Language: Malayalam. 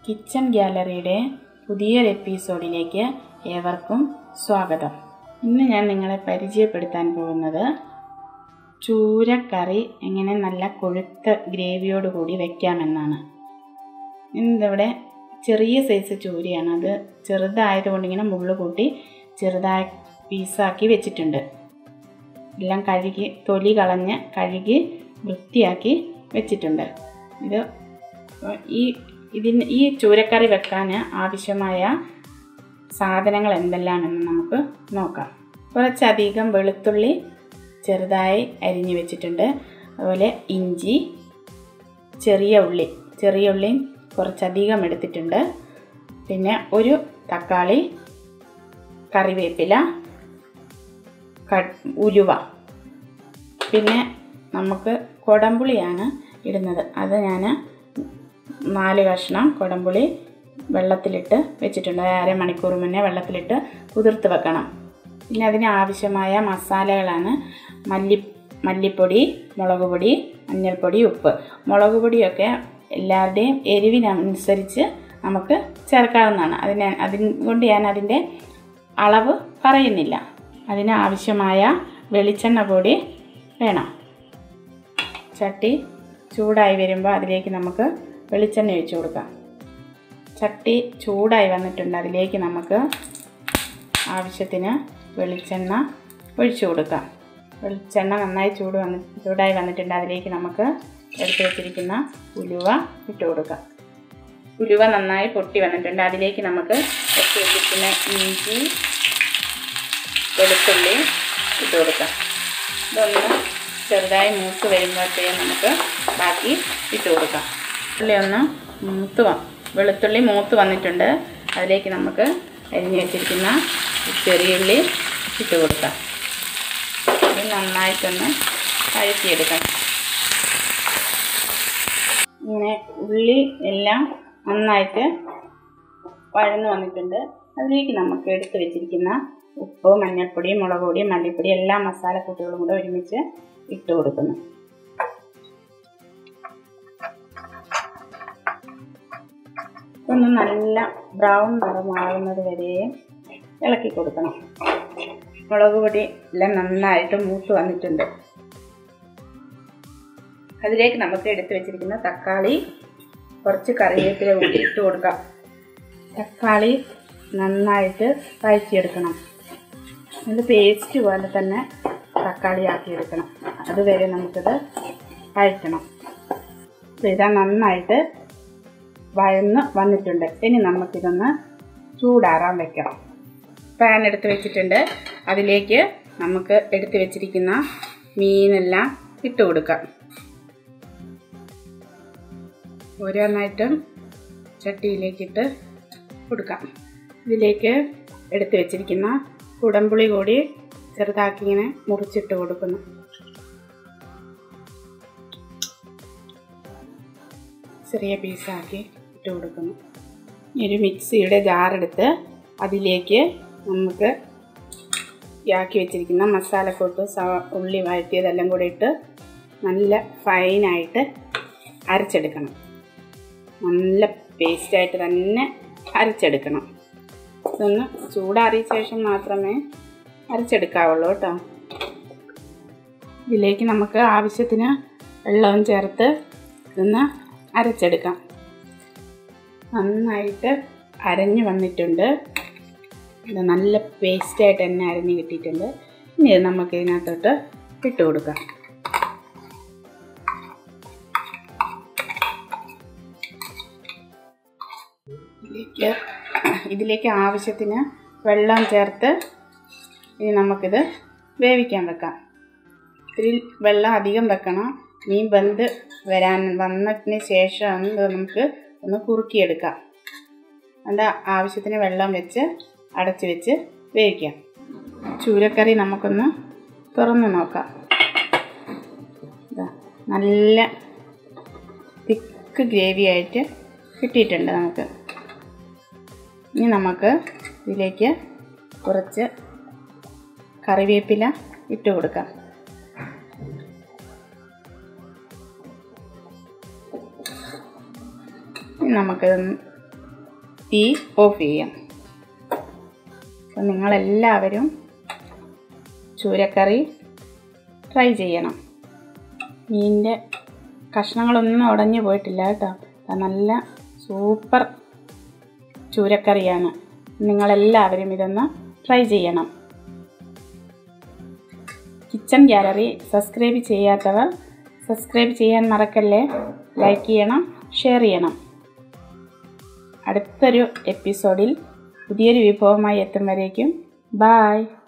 കിച്ചൺ ഗ്യാലറിയുടെ പുതിയൊരു എപ്പിസോഡിലേക്ക് ഏവർക്കും സ്വാഗതം ഇന്ന് ഞാൻ നിങ്ങളെ പരിചയപ്പെടുത്താൻ പോകുന്നത് ചൂരക്കറി എങ്ങനെ നല്ല കൊഴുത്ത ഗ്രേവിയോട് കൂടി വയ്ക്കാമെന്നാണ് ഇന്നിവിടെ ചെറിയ സൈസ് ചൂരയാണ് അത് ചെറുതായതുകൊണ്ട് ഇങ്ങനെ മുള്ളു കൂട്ടി ചെറുതായി പീസാക്കി വെച്ചിട്ടുണ്ട് എല്ലാം കഴുകി തൊലി കളഞ്ഞ് കഴുകി വൃത്തിയാക്കി വെച്ചിട്ടുണ്ട് ഇത് ഈ ഇതിന് ഈ ചൂരക്കറി വെക്കാൻ ആവശ്യമായ സാധനങ്ങൾ എന്തെല്ലാമെന്ന് നമുക്ക് നോക്കാം കുറച്ചധികം വെളുത്തുള്ളി ചെറുതായി അരിഞ്ഞു വെച്ചിട്ടുണ്ട് അതുപോലെ ഇഞ്ചി ചെറിയ ഉള്ളി ചെറിയ ഉള്ളിയും കുറച്ചധികം എടുത്തിട്ടുണ്ട് പിന്നെ ഒരു തക്കാളി കറിവേപ്പില ഉലുവ പിന്നെ നമുക്ക് കൊടംപുളിയാണ് ഇടുന്നത് അത് ഞാൻ നാല് കഷ്ണം കൊടംപുളി വെള്ളത്തിലിട്ട് വെച്ചിട്ടുണ്ട് അരമണിക്കൂർ മുന്നേ വെള്ളത്തിലിട്ട് കുതിർത്ത് വെക്കണം പിന്നെ അതിന് ആവശ്യമായ മസാലകളാണ് മല്ലി മല്ലിപ്പൊടി മുളക് പൊടി മഞ്ഞൾപ്പൊടി ഉപ്പ് മുളക് പൊടിയൊക്കെ എല്ലാവരുടെയും എരിവിനനുസരിച്ച് നമുക്ക് ചേർക്കാവുന്നതാണ് അതിന് അതുകൊണ്ട് ഞാൻ അതിൻ്റെ അളവ് പറയുന്നില്ല അതിന് ആവശ്യമായ വെളിച്ചെണ്ണ പൊടി വേണം ചട്ടി ചൂടായി വരുമ്പോൾ അതിലേക്ക് നമുക്ക് വെളിച്ചെണ്ണ ഒഴിച്ചു കൊടുക്കാം ചട്ടി ചൂടായി വന്നിട്ടുണ്ട് അതിലേക്ക് നമുക്ക് ആവശ്യത്തിന് വെളിച്ചെണ്ണ ഒഴിച്ചു കൊടുക്കാം വെളിച്ചെണ്ണ നന്നായി ചൂട് വന്ന് ചൂടായി വന്നിട്ടുണ്ട് അതിലേക്ക് നമുക്ക് എടുത്ത് വെച്ചിരിക്കുന്ന ഉലുവ ഇട്ട് കൊടുക്കാം ഉലുവ നന്നായി പൊട്ടി വന്നിട്ടുണ്ട് അതിലേക്ക് നമുക്ക് എടുത്ത് വെച്ചിരിക്കുന്ന ഇഞ്ചി വെളുത്തുള്ളി ഇട്ട് കൊടുക്കാം ഇതൊന്ന് ചെറുതായി മൂത്ത് വരുമ്പോഴത്തേക്കും നമുക്ക് ബാക്കി ഇട്ട് കൊടുക്കാം ഉള്ളി ഒന്ന് മൂത്ത് വെളുത്തുള്ളി മൂത്ത് വന്നിട്ടുണ്ട് അതിലേക്ക് നമുക്ക് അരിഞ്ഞ് വെച്ചിരിക്കുന്ന ചെറിയുള്ളി ഇട്ട് കൊടുക്കാം ഇത് നന്നായിട്ടൊന്ന് കഴുകിയെടുക്കണം ഇങ്ങനെ ഉള്ളി എല്ലാം നന്നായിട്ട് വഴന്ന് വന്നിട്ടുണ്ട് അതിലേക്ക് നമുക്ക് എടുത്ത് വെച്ചിരിക്കുന്ന ഉപ്പ് മഞ്ഞൾപ്പൊടി മുളക് പൊടി മല്ലിപ്പൊടി എല്ലാ മസാലക്കൂട്ടുകളും കൂടെ ഒരുമിച്ച് ഇട്ട് കൊടുക്കുന്നു ഒന്ന് നല്ല ബ്രൗൺ നിറമാകുന്നത് വരെ ഇളക്കി കൊടുക്കണം മുളക് പൊടി എല്ലാം നന്നായിട്ട് മൂത്ത് വന്നിട്ടുണ്ട് അതിലേക്ക് നമുക്ക് എടുത്തു വെച്ചിരിക്കുന്ന തക്കാളി കുറച്ച് കറിവേപ്പില കൂടി ഇട്ട് കൊടുക്കാം തക്കാളി നന്നായിട്ട് വഴറ്റിയെടുക്കണം അത് പേസ്റ്റ് പോലെ തന്നെ തക്കാളി ആക്കിയെടുക്കണം അതുവരെ നമുക്കത് വഴറ്റണം ഇതാ നന്നായിട്ട് വഴന്ന് വന്നിട്ടുണ്ട് ഇനി നമുക്കിതൊന്ന് ചൂടാറാൻ വെക്കണം പാൻ എടുത്ത് വെച്ചിട്ടുണ്ട് അതിലേക്ക് നമുക്ക് എടുത്ത് വെച്ചിരിക്കുന്ന മീനെല്ലാം ഇട്ട് കൊടുക്കാം ഓരോന്നായിട്ടും ചട്ടിയിലേക്കിട്ട് കൊടുക്കാം ഇതിലേക്ക് എടുത്ത് വെച്ചിരിക്കുന്ന കുടംപുളി കൂടി ചെറുതാക്കി ഇങ്ങനെ മുറിച്ചിട്ട് കൊടുക്കുന്നു ചെറിയ പീസാക്കി ഇട്ട് കൊടുക്കുന്നു ഒരു മിക്സിയുടെ ജാറെടുത്ത് അതിലേക്ക് നമുക്ക് ആക്കി വെച്ചിരിക്കുന്ന മസാലക്കൂട്ട് സവ ഉള്ളി വഴറ്റിയതെല്ലാം കൂടി ഇട്ട് നല്ല ഫൈനായിട്ട് അരച്ചെടുക്കണം നല്ല പേസ്റ്റായിട്ട് തന്നെ അരച്ചെടുക്കണം ഇതൊന്ന് ചൂടാറിയ ശേഷം മാത്രമേ അരച്ചെടുക്കാവുള്ളൂ കേട്ടോ ഇതിലേക്ക് നമുക്ക് ആവശ്യത്തിന് വെള്ളവും ചേർത്ത് ഇതൊന്ന് അരച്ചെടുക്കാം നന്നായിട്ട് അരഞ്ഞു വന്നിട്ടുണ്ട് ഇത് നല്ല പേസ്റ്റായിട്ട് തന്നെ അരഞ്ഞ് കിട്ടിയിട്ടുണ്ട് ഇനി ഇത് നമുക്ക് ഇതിനകത്തോട്ട് ഇട്ട് കൊടുക്കാം ഇതിലേക്ക് ഇതിലേക്ക് ആവശ്യത്തിന് വെള്ളം ചേർത്ത് ഇനി നമുക്കിത് വേവിക്കാൻ വെക്കാം ഇതിൽ വെള്ളം അധികം വെക്കണം മീൻ വെന്ത് വരാൻ വന്നതിന് ശേഷം ഇത് നമുക്ക് ഒന്ന് കുറുക്കിയെടുക്കാം അതിൻ്റെ ആവശ്യത്തിന് വെള്ളം വെച്ച് അടച്ച് വെച്ച് വേവിക്കാം ചൂരക്കറി നമുക്കൊന്ന് തുറന്ന് നോക്കാം നല്ല തിക്ക് ഗ്രേവി ആയിട്ട് കിട്ടിയിട്ടുണ്ട് നമുക്ക് ഇനി നമുക്ക് ഇതിലേക്ക് കുറച്ച് കറിവേപ്പില ഇട്ട് കൊടുക്കാം ഇനി നമുക്കിതൊന്ന് തീ ഓഫ് ചെയ്യാം അപ്പം നിങ്ങളെല്ലാവരും ചൂരക്കറി ട്രൈ ചെയ്യണം മീനിൻ്റെ കഷ്ണങ്ങളൊന്നും ഉടഞ്ഞു പോയിട്ടില്ല കേട്ടോ അത് നല്ല സൂപ്പർ ചൂരക്കറിയാണ് നിങ്ങളെല്ലാവരും ഇതൊന്ന് ട്രൈ ചെയ്യണം കിച്ചൺ ഗ്യാലറി സബ്സ്ക്രൈബ് ചെയ്യാത്തവർ സബ്സ്ക്രൈബ് ചെയ്യാൻ മറക്കല്ലേ ലൈക്ക് ചെയ്യണം ഷെയർ ചെയ്യണം അടുത്തൊരു എപ്പിസോഡിൽ പുതിയൊരു വിഭവമായി എത്തും വരേക്കും ബായ്